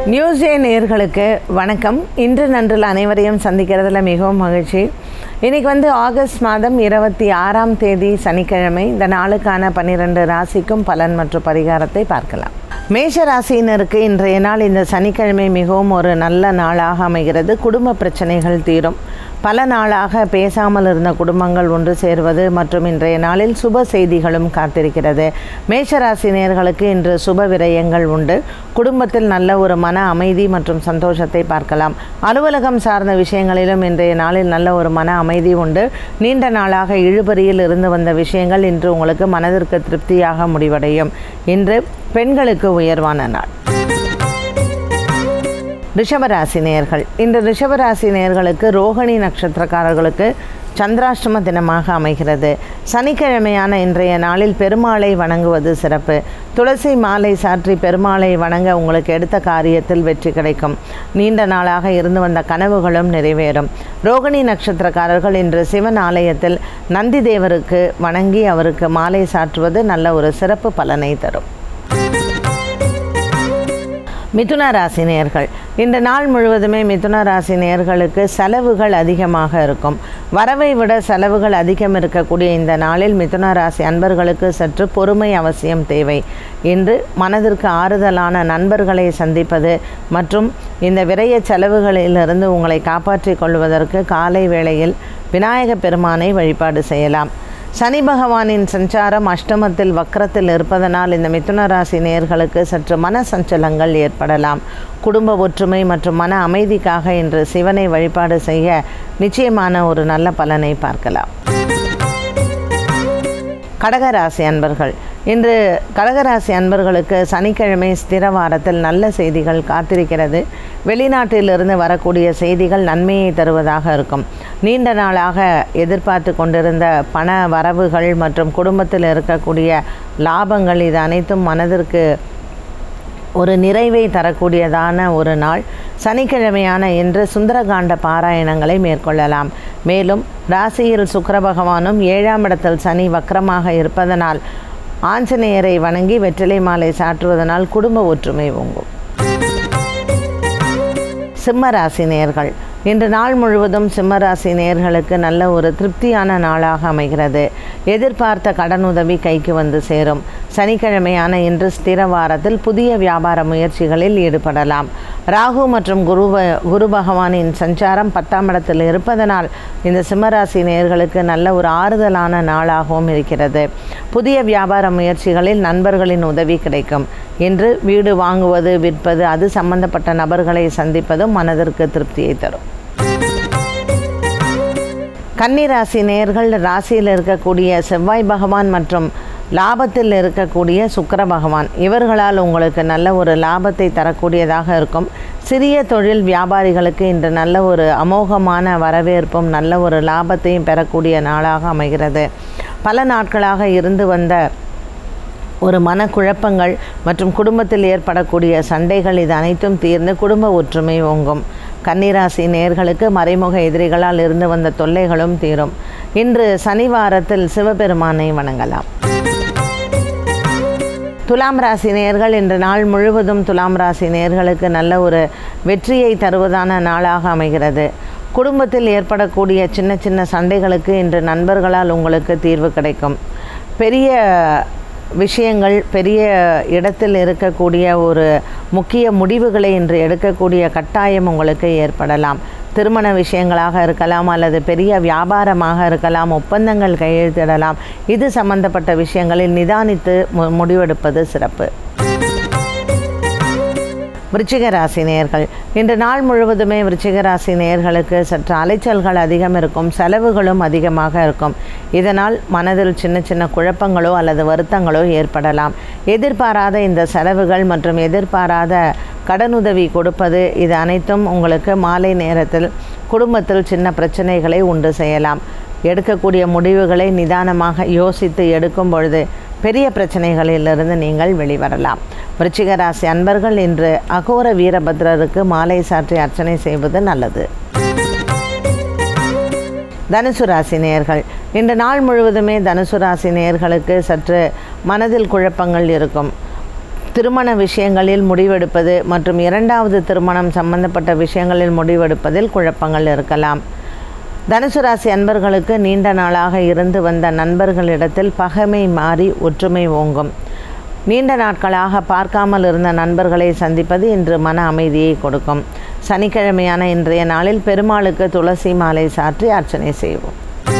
news ஏ நேர்களுக்கு வணக்கம் இன்று நன்றில் அனைவரையும் சந்திக்கிறதுல மிகவும் மகிழ்ச்சி இன்னைக்கு வந்து ஆகஸ்ட் மாதம் இருபத்தி ஆறாம் தேதி சனிக்கிழமை இந்த நாளுக்கான பன்னிரண்டு ராசிக்கும் பலன் மற்றும் பரிகாரத்தை பார்க்கலாம் மேஷ ராசியினருக்கு இன்றைய நாள் இந்த சனிக்கிழமை மிகவும் ஒரு நல்ல நாளாக அமைகிறது குடும்ப பிரச்சனைகள் தீரும் பல நாளாக பேசாமல் இருந்த குடும்பங்கள் ஒன்று சேர்வது மற்றும் இன்றைய நாளில் சுப செய்திகளும் காத்திருக்கிறது மேஷராசி நேர்களுக்கு இன்று சுப விரயங்கள் உண்டு குடும்பத்தில் நல்ல ஒரு மன அமைதி மற்றும் சந்தோஷத்தை பார்க்கலாம் அலுவலகம் சார்ந்த விஷயங்களிலும் இன்றைய நாளில் நல்ல ஒரு மன அமைதி உண்டு நீண்ட நாளாக இழுபறியில் இருந்து வந்த விஷயங்கள் இன்று உங்களுக்கு மனதிற்கு திருப்தியாக முடிவடையும் இன்று பெண்களுக்கு உயர்வான நாள் ரிஷபராசி நேயர்கள் இந்த ரிஷபராசி நேயர்களுக்கு ரோகிணி நட்சத்திரக்காரர்களுக்கு சந்திராஷ்டம தினமாக அமைகிறது சனிக்கிழமையான இன்றைய நாளில் பெருமாளை வணங்குவது சிறப்பு துளசி மாலை சாற்றி பெருமாளை வணங்க உங்களுக்கு எடுத்த காரியத்தில் வெற்றி கிடைக்கும் நீண்ட நாளாக இருந்து வந்த கனவுகளும் நிறைவேறும் ரோகிணி நட்சத்திரக்காரர்கள் இன்று சிவன் ஆலயத்தில் நந்தி தேவருக்கு வணங்கி அவருக்கு மாலை சாற்றுவது நல்ல ஒரு சிறப்பு பலனை தரும் மிதுன ராசி நேயர்கள் இந்த நாள் முழுவதுமே மிதுன ராசி நேயர்களுக்கு செலவுகள் அதிகமாக இருக்கும் வரவை விட செலவுகள் அதிகம் இருக்கக்கூடிய இந்த நாளில் மிதுன ராசி அன்பர்களுக்கு சற்று பொறுமை அவசியம் தேவை இன்று மனதிற்கு ஆறுதலான நண்பர்களை சந்திப்பது மற்றும் இந்த விரைய செலவுகளிலிருந்து உங்களை காப்பாற்றிக் கொள்வதற்கு காலை வேளையில் விநாயக பெருமானை வழிபாடு செய்யலாம் சனி பகவானின் சஞ்சாரம் அஷ்டமத்தில் வக்கரத்தில் இருப்பதனால் இந்த மிதுன ராசி நேயர்களுக்கு சற்று மன சஞ்சலங்கள் ஏற்படலாம் குடும்ப ஒற்றுமை மற்றும் மன அமைதிக்காக இன்று சிவனை வழிபாடு செய்ய நிச்சயமான ஒரு நல்ல பலனை பார்க்கலாம் கடகராசி அன்பர்கள் இன்று கடகராசி அன்பர்களுக்கு சனிக்கிழமை ஸ்திர வாரத்தில் நல்ல செய்திகள் காத்திருக்கிறது வெளிநாட்டிலிருந்து வரக்கூடிய செய்திகள் நன்மையை தருவதாக இருக்கும் நீண்ட நாளாக எதிர்பார்த்து கொண்டிருந்த பண வரவுகள் மற்றும் குடும்பத்தில் இருக்கக்கூடிய லாபங்கள் இது அனைத்தும் மனதிற்கு ஒரு நிறைவை தரக்கூடியதான ஒரு நாள் சனிக்கிழமையான இன்று சுந்தரகாண்ட பாராயணங்களை மேற்கொள்ளலாம் மேலும் ராசியில் சுக்கர பகவானும் ஏழாம் இடத்தில் சனி வக்கரமாக இருப்பதனால் ஆஞ்சநேயரை வணங்கி வெற்றிலை மாலை சாற்றுவதனால் குடும்ப ஒற்றுமை ஓங்கும் சிம்ம ராசி நேர்கள் இன்று நாள் முழுவதும் சிம்மராசி நேர்களுக்கு நல்ல ஒரு திருப்தியான நாளாக அமைகிறது எதிர்பார்த்த கடனுதவி கைக்கு வந்து சேரும் சனிக்கிழமையான இன்று ஸ்திர வாரத்தில் புதிய வியாபார முயற்சிகளில் ஈடுபடலாம் ராகு மற்றும் குரு குரு பகவானின் சஞ்சாரம் பத்தாம் இடத்தில் இருப்பதனால் இந்த சிம்மராசி நேர்களுக்கு நல்ல ஒரு ஆறுதலான நாளாகவும் இருக்கிறது புதிய வியாபார முயற்சிகளில் நண்பர்களின் உதவி கிடைக்கும் இன்று வீடு வாங்குவது விற்பது அது சம்பந்தப்பட்ட நபர்களை சந்திப்பதும் மனதிற்கு திருப்தியை தரும் கன்னிராசி நேர்கள் ராசியில் இருக்கக்கூடிய செவ்வாய் பகவான் மற்றும் லாபத்தில் இருக்கக்கூடிய சுக்கர பகவான் இவர்களால் உங்களுக்கு நல்ல ஒரு லாபத்தை தரக்கூடியதாக இருக்கும் சிறிய தொழில் வியாபாரிகளுக்கு இன்று நல்ல ஒரு அமோகமான வரவேற்பும் நல்ல ஒரு லாபத்தையும் பெறக்கூடிய நாளாக அமைகிறது பல நாட்களாக இருந்து வந்த ஒரு மனக்குழப்பங்கள் மற்றும் குடும்பத்தில் ஏற்படக்கூடிய சண்டைகள் இது அனைத்தும் தீர்ந்து குடும்ப ஒற்றுமை ஓங்கும் கன்னிராசி நேர்களுக்கு மறைமுக எதிரிகளால் இருந்து வந்த தொல்லைகளும் தீரும் இன்று சனிவாரத்தில் சிவபெருமானை வணங்கலாம் துலாம் ராசி நேர்கள் இன்று நாள் முழுவதும் துலாம் ராசி நேர்களுக்கு நல்ல ஒரு வெற்றியை தருவதான நாளாக அமைகிறது குடும்பத்தில் ஏற்படக்கூடிய சின்ன சின்ன சண்டைகளுக்கு இன்று நண்பர்களால் உங்களுக்கு தீர்வு கிடைக்கும் பெரிய விஷயங்கள் பெரிய இடத்தில் இருக்கக்கூடிய ஒரு முக்கிய முடிவுகளை இன்று எடுக்கக்கூடிய கட்டாயம் உங்களுக்கு ஏற்படலாம் திருமண விஷயங்களாக இருக்கலாம் அல்லது பெரிய வியாபாரமாக இருக்கலாம் ஒப்பந்தங்கள் கையெழுத்திடலாம் இது சம்பந்தப்பட்ட விஷயங்களில் நிதானித்து மு முடிவெடுப்பது சிறப்பு விருச்சிக ராசி நேயர்கள் இன்று நாள் முழுவதுமே விருச்சிக ராசி நேயர்களுக்கு சற்று அலைச்சல்கள் அதிகம் இருக்கும் செலவுகளும் அதிகமாக இருக்கும் இதனால் மனதில் சின்ன சின்ன குழப்பங்களோ அல்லது வருத்தங்களோ ஏற்படலாம் எதிர்பாராத இந்த செலவுகள் மற்றும் எதிர்பாராத கடனுதவி கொடுப்பது இது அனைத்தும் உங்களுக்கு மாலை நேரத்தில் குடும்பத்தில் சின்ன பிரச்சனைகளை உண்டு செய்யலாம் எடுக்கக்கூடிய முடிவுகளை நிதானமாக யோசித்து எடுக்கும் பொழுது பெரிய பிரச்சனைகளிலிருந்து நீங்கள் வெளிவரலாம் விருச்சிக ராசி அன்பர்கள் இன்று அகோர வீரபத்ரருக்கு மாலை சாற்றி அர்ச்சனை செய்வது நல்லது தனுசு ராசி நேயர்கள் இன்று நாள் முழுவதுமே தனுசு ராசி நேயர்களுக்கு சற்று மனதில் குழப்பங்கள் இருக்கும் திருமண விஷயங்களில் முடிவெடுப்பது மற்றும் இரண்டாவது திருமணம் சம்பந்தப்பட்ட விஷயங்களில் முடிவெடுப்பதில் குழப்பங்கள் இருக்கலாம் தனுசு ராசி அன்பர்களுக்கு நீண்ட நாளாக இருந்து வந்த நண்பர்களிடத்தில் பகைமை மாறி ஒற்றுமை ஓங்கும் நீண்ட நாட்களாக பார்க்காமல் இருந்த நண்பர்களை சந்திப்பது இன்று மன அமைதியை கொடுக்கும் சனிக்கிழமையான இன்றைய நாளில் பெருமாளுக்கு துளசி மாலை சாற்றி அர்ச்சனை செய்வோம்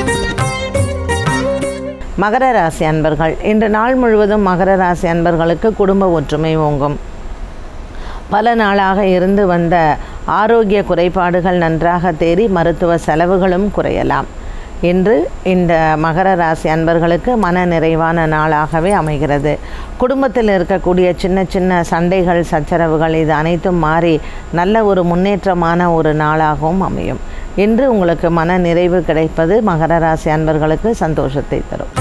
மகர ராசி அன்பர்கள் இன்று நாள் முழுவதும் மகர ராசி அன்பர்களுக்கு குடும்ப ஒற்றுமை ஓங்கும் பல நாளாக இருந்து வந்த ஆரோக்கிய குறைபாடுகள் நன்றாக தேறி மருத்துவ செலவுகளும் குறையலாம் இன்று இந்த மகர ராசி அன்பர்களுக்கு மன நிறைவான நாளாகவே அமைகிறது குடும்பத்தில் இருக்கக்கூடிய சின்ன சின்ன சண்டைகள் சச்சரவுகள் இது அனைத்தும் மாறி நல்ல ஒரு முன்னேற்றமான ஒரு நாளாகவும் அமையும் இன்று உங்களுக்கு மன நிறைவு கிடைப்பது மகர ராசி அன்பர்களுக்கு சந்தோஷத்தை தரும்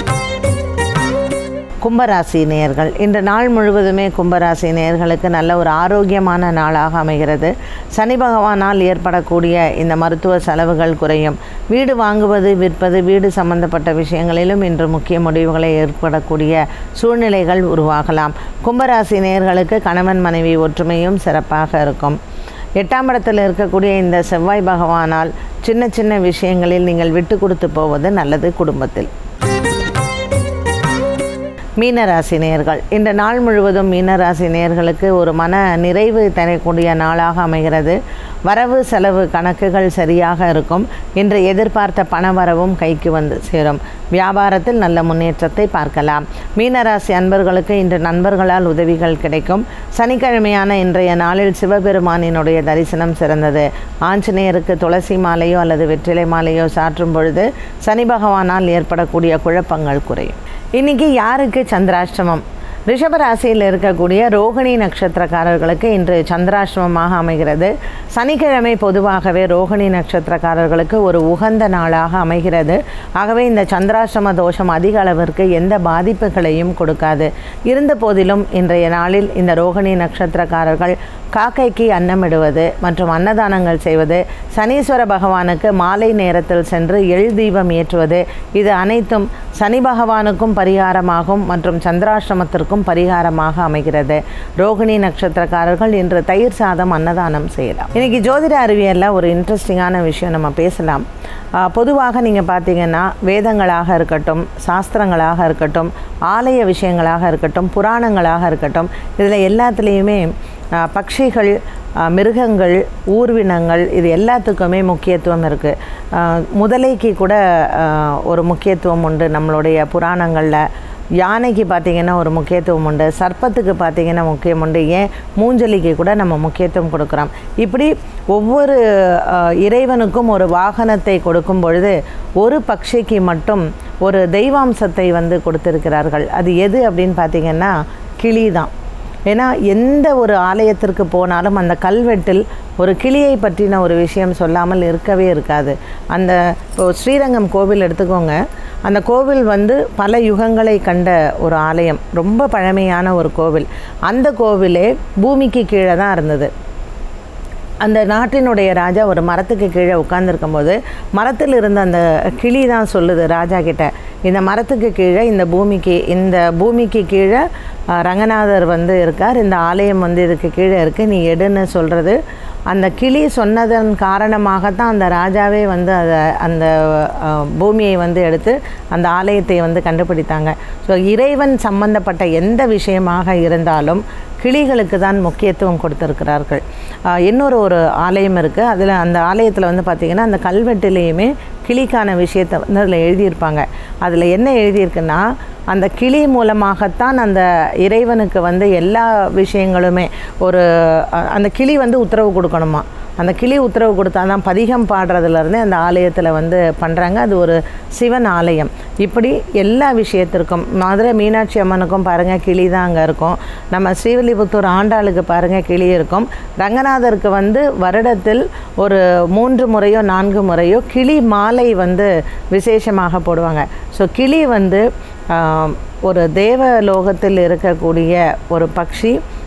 கும்பராசி நேயர்கள் இன்று நாள் முழுவதுமே கும்பராசி நேயர்களுக்கு நல்ல ஒரு ஆரோக்கியமான நாளாக அமைகிறது சனி பகவானால் ஏற்படக்கூடிய இந்த மருத்துவ செலவுகள் குறையும் வீடு வாங்குவது விற்பது வீடு சம்பந்தப்பட்ட விஷயங்களிலும் இன்று முக்கிய முடிவுகளை ஏற்படக்கூடிய சூழ்நிலைகள் உருவாகலாம் கும்பராசி நேயர்களுக்கு கணவன் மனைவி ஒற்றுமையும் சிறப்பாக இருக்கும் எட்டாம் இடத்தில் இருக்கக்கூடிய இந்த செவ்வாய் பகவானால் சின்ன சின்ன விஷயங்களில் நீங்கள் விட்டு கொடுத்து போவது நல்லது குடும்பத்தில் மீனராசி நேயர்கள் இந்த நாள் முழுவதும் மீனராசி நேயர்களுக்கு ஒரு மன நிறைவு தரக்கூடிய நாளாக அமைகிறது வரவு செலவு கணக்குகள் சரியாக இருக்கும் இன்று எதிர்பார்த்த பண வரவும் கைக்கு வந்து சேரும் வியாபாரத்தில் நல்ல முன்னேற்றத்தை பார்க்கலாம் மீனராசி அன்பர்களுக்கு இன்று நண்பர்களால் உதவிகள் கிடைக்கும் சனிக்கிழமையான இன்றைய நாளில் சிவபெருமானினுடைய தரிசனம் சிறந்தது ஆஞ்சநேயருக்கு துளசி மாலையோ அல்லது வெற்றிலை மாலையோ சாற்றும் பொழுது சனி பகவானால் ஏற்படக்கூடிய குழப்பங்கள் குறையும் இன்னைக்கு யாருக்கு சந்திராஷ்டமம் ரிஷபராசியில் இருக்கக்கூடிய ரோகிணி நட்சத்திரக்காரர்களுக்கு இன்று சந்திராஷ்டமமாக அமைகிறது சனிக்கிழமை பொதுவாகவே ரோகிணி நட்சத்திரக்காரர்களுக்கு ஒரு உகந்த நாளாக அமைகிறது ஆகவே இந்த சந்திராஷ்டம தோஷம் அதிக அளவிற்கு எந்த பாதிப்புகளையும் கொடுக்காது இருந்த போதிலும் இன்றைய நாளில் இந்த ரோகிணி நட்சத்திரக்காரர்கள் காக்கைக்கு அன்னமிடுவது மற்றும் அன்னதானங்கள் செய்வது சனீஸ்வர பகவானுக்கு மாலை நேரத்தில் சென்று எள் தீபம் ஏற்றுவது இது அனைத்தும் சனி பகவானுக்கும் பரிகாரமாகும் மற்றும் சந்திராஷ்டமத்திற்கும் பரிகாரமாக அமைகிறது ரோகிணி நட்சத்திரக்காரர்கள் இன்று தயிர் சாதம் அன்னதானம் செய்யலாம் இன்னைக்கு ஜோதிட அறிவியலில் ஒரு இன்ட்ரெஸ்டிங்கான விஷயம் நம்ம பேசலாம் ஆஹ் பொதுவாக நீங்கள் பார்த்தீங்கன்னா வேதங்களாக இருக்கட்டும் சாஸ்திரங்களாக இருக்கட்டும் ஆலய விஷயங்களாக இருக்கட்டும் புராணங்களாக இருக்கட்டும் இதில் எல்லாத்துலேயுமே ஆஹ் பட்சிகள் ஆஹ் மிருகங்கள் ஊர்வினங்கள் இது எல்லாத்துக்குமே முக்கியத்துவம் இருக்குது முதலைக்கு கூட ஆஹ் ஒரு முக்கியத்துவம் உண்டு நம்மளுடைய புராணங்களில் யானைக்கு பார்த்திங்கன்னா ஒரு முக்கியத்துவம் உண்டு சர்ப்பத்துக்கு பார்த்திங்கன்னா முக்கியம் உண்டு ஏன் மூஞ்சலிக்கு கூட நம்ம முக்கியத்துவம் கொடுக்குறோம் இப்படி ஒவ்வொரு ஆஹ், இறைவனுக்கும் ஒரு வாகனத்தை கொடுக்கும் பொழுது ஒரு பட்சிக்கு மட்டும் ஒரு தெய்வாம்சத்தை வந்து கொடுத்திருக்கிறார்கள் அது எது அப்படின்னு பார்த்திங்கன்னா கிளி தான் ஏன்னா எந்த ஒரு ஆலயத்திற்கு போனாலும் அந்த கல்வெட்டில் ஒரு கிளியை பற்றின ஒரு விஷயம் சொல்லாமல் இருக்கவே இருக்காது அந்த இப்போ ஸ்ரீரங்கம் கோவில் எடுத்துக்கோங்க அந்த கோவில் வந்து பல யுகங்களை கண்ட ஒரு ஆலயம் ரொம்ப பழமையான ஒரு கோவில் அந்த கோவிலே பூமிக்கு கீழே தான் இருந்தது அந்த நாட்டினுடைய ராஜா ஒரு மரத்துக்கு கீழே உட்கார்ந்திருக்கும் போது மரத்தில் இருந்த அந்த கிளி தான் சொல்லுது ராஜா கிட்ட இந்த மரத்துக்கு கீழே இந்த பூமிக்கு இந்த பூமிக்கு கீழே அஹ், ரங்கநாதர் வந்து இருக்கார் இந்த ஆலயம் வந்து இதுக்கு கீழே இருக்குது நீ எடுன்னு சொல்கிறது அந்த கிளி சொன்னதன் காரணமாகத்தான் அந்த ராஜாவே வந்து அதை அந்த அஹ், பூமியை வந்து எடுத்து அந்த ஆலயத்தை வந்து கண்டுபிடித்தாங்க ஸோ இறைவன் சம்பந்தப்பட்ட எந்த விஷயமாக இருந்தாலும் கிளிகளுக்கு தான் முக்கியத்துவம் கொடுத்துருக்கிறார்கள் ஆஹ் இன்னொரு ஒரு ஆலயம் இருக்குது அதில் அந்த ஆலயத்தில் வந்து பார்த்திங்கன்னா அந்த கல்வெட்டிலையுமே கிளிக்கான விஷயத்தை வந்து அதில் எழுதியிருப்பாங்க அதில் என்ன எழுதியிருக்குன்னா அந்த கிளி மூலமாகத்தான் அந்த இறைவனுக்கு வந்து எல்லா விஷயங்களுமே ஒரு அஹ், அந்த கிளி வந்து உத்தரவு கொடுக்கணுமா அந்த கிளி உத்தரவு கொடுத்தா தான் பதிகம் பாடுறதுலேருந்தே அந்த ஆலயத்தில் வந்து பண்ணுறாங்க அது ஒரு சிவன் ஆலயம் இப்படி எல்லா விஷயத்திற்கும் மதுரை மீனாட்சி அம்மனுக்கும் பாருங்கள் கிளி தான் அங்கே இருக்கும் நம்ம ஸ்ரீவில்லிபுத்தூர் ஆண்டாளுக்கு பாருங்கள் கிளி இருக்கும் ரங்கநாதருக்கு வந்து வருடத்தில் ஒரு மூன்று முறையோ நான்கு முறையோ கிளி மாலை வந்து விசேஷமாக போடுவாங்க ஸோ கிளி வந்து ஆஹ், ஒரு தேவலோகத்தில் இருக்கக்கூடிய ஒரு பக்ஷி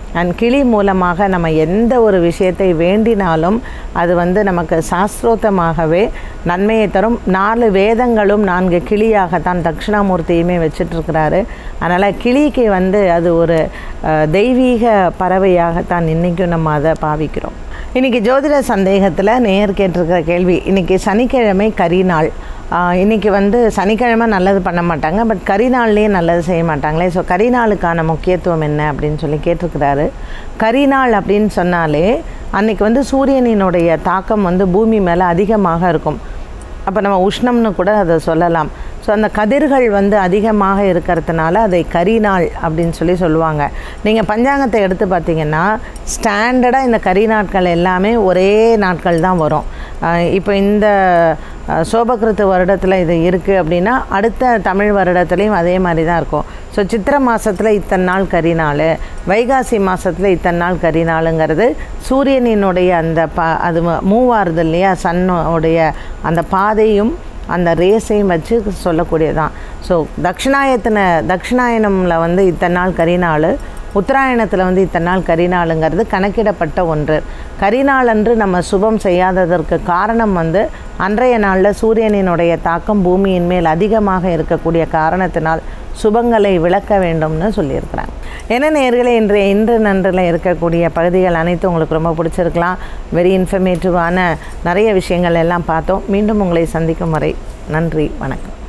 அண்ட் கிளி மூலமாக நம்ம எந்த ஒரு விஷயத்தை வேண்டினாலும் அது வந்து நமக்கு சாஸ்திரோத்தமாகவே நன்மையை தரும் நாலு வேதங்களும் நான்கு கிளியாகத்தான் தட்சிணாமூர்த்தியுமே வச்சிட்ருக்கிறாரு அதனால் கிளிக்கு வந்து அது ஒரு அஹ், தெய்வீக பறவையாகத்தான் இன்றைக்கும் நம்ம அதை பாவிக்கிறோம் இன்றைக்கி ஜோதிட சந்தேகத்தில் நேர் கேட்டிருக்கிற கேள்வி இன்றைக்கி சனிக்கிழமை கரிநாள் ஆஹ் இன்னைக்கு வந்து சனிக்கிழமை நல்லது பண்ண மாட்டாங்க பட் கரிநாள்லேயே நல்லது செய்ய மாட்டாங்களே ஸோ கரிநாளுக்கான முக்கியத்துவம் என்ன அப்படின்னு சொல்லி கேட்டிருக்கிறாரு கரிநாள் அப்படின்னு சொன்னாலே அன்னைக்கு வந்து சூரியனினுடைய தாக்கம் வந்து பூமி மேலே அதிகமாக இருக்கும் அப்போ நம்ம உஷ்ணம்னு கூட அதை சொல்லலாம் ஸோ அந்த கதிர்கள் வந்து அதிகமாக இருக்கிறதுனால அதை கரிநாள் அப்படின்னு சொல்லி சொல்லுவாங்க நீங்கள் பஞ்சாங்கத்தை எடுத்து பார்த்தீங்கன்னா ஸ்டாண்டர்டாக இந்த கரி நாட்கள் எல்லாமே ஒரே நாட்கள் தான் வரும் ஆஹ் இப்போ இந்த ஆஹ் சோபகிருத்து வருடத்தில் இது இருக்குது அப்படின்னா அடுத்த தமிழ் வருடத்துலேயும் அதே மாதிரி தான் இருக்கும் ஸோ சித்திரை மாதத்தில் இத்தனை நாள் கரிநாள் வைகாசி மாதத்தில் இத்தனை நாள் கரிநாளுங்கிறது சூரியனினுடைய அந்த ப அது மூவாறுது இல்லையா சன்னோடைய அந்த பாதையும் அந்த ரேஸையும் வச்சு சொல்லக்கூடியதான் ஸோ தட்சிணாயத்தின தட்சிணாயனமில் வந்து இத்தனை நாள் கரிநாள் உத்தராயணத்தில் வந்து இத்தனை நாள் கரிநாளுங்கிறது கணக்கிடப்பட்ட ஒன்று கரிநாள் அன்று நம்ம சுபம் செய்யாததற்கு காரணம் வந்து அன்றைய நாளில் சூரியனினுடைய தாக்கம் பூமியின் மேல் அதிகமாக இருக்கக்கூடிய காரணத்தினால் சுபங்களை விளக்க வேண்டும்னு சொல்லியிருக்கிறாங்க என்ன நேர்களே இன்றைய இன்று நன்றில் இருக்கக்கூடிய பகுதிகள் அனைத்தும் உங்களுக்கு ரொம்ப பிடிச்சிருக்கலாம் வெரி இன்ஃபர்மேட்டிவான நிறைய விஷயங்கள் எல்லாம் பார்த்தோம் மீண்டும் உங்களை சந்திக்கும் வரை நன்றி வணக்கம்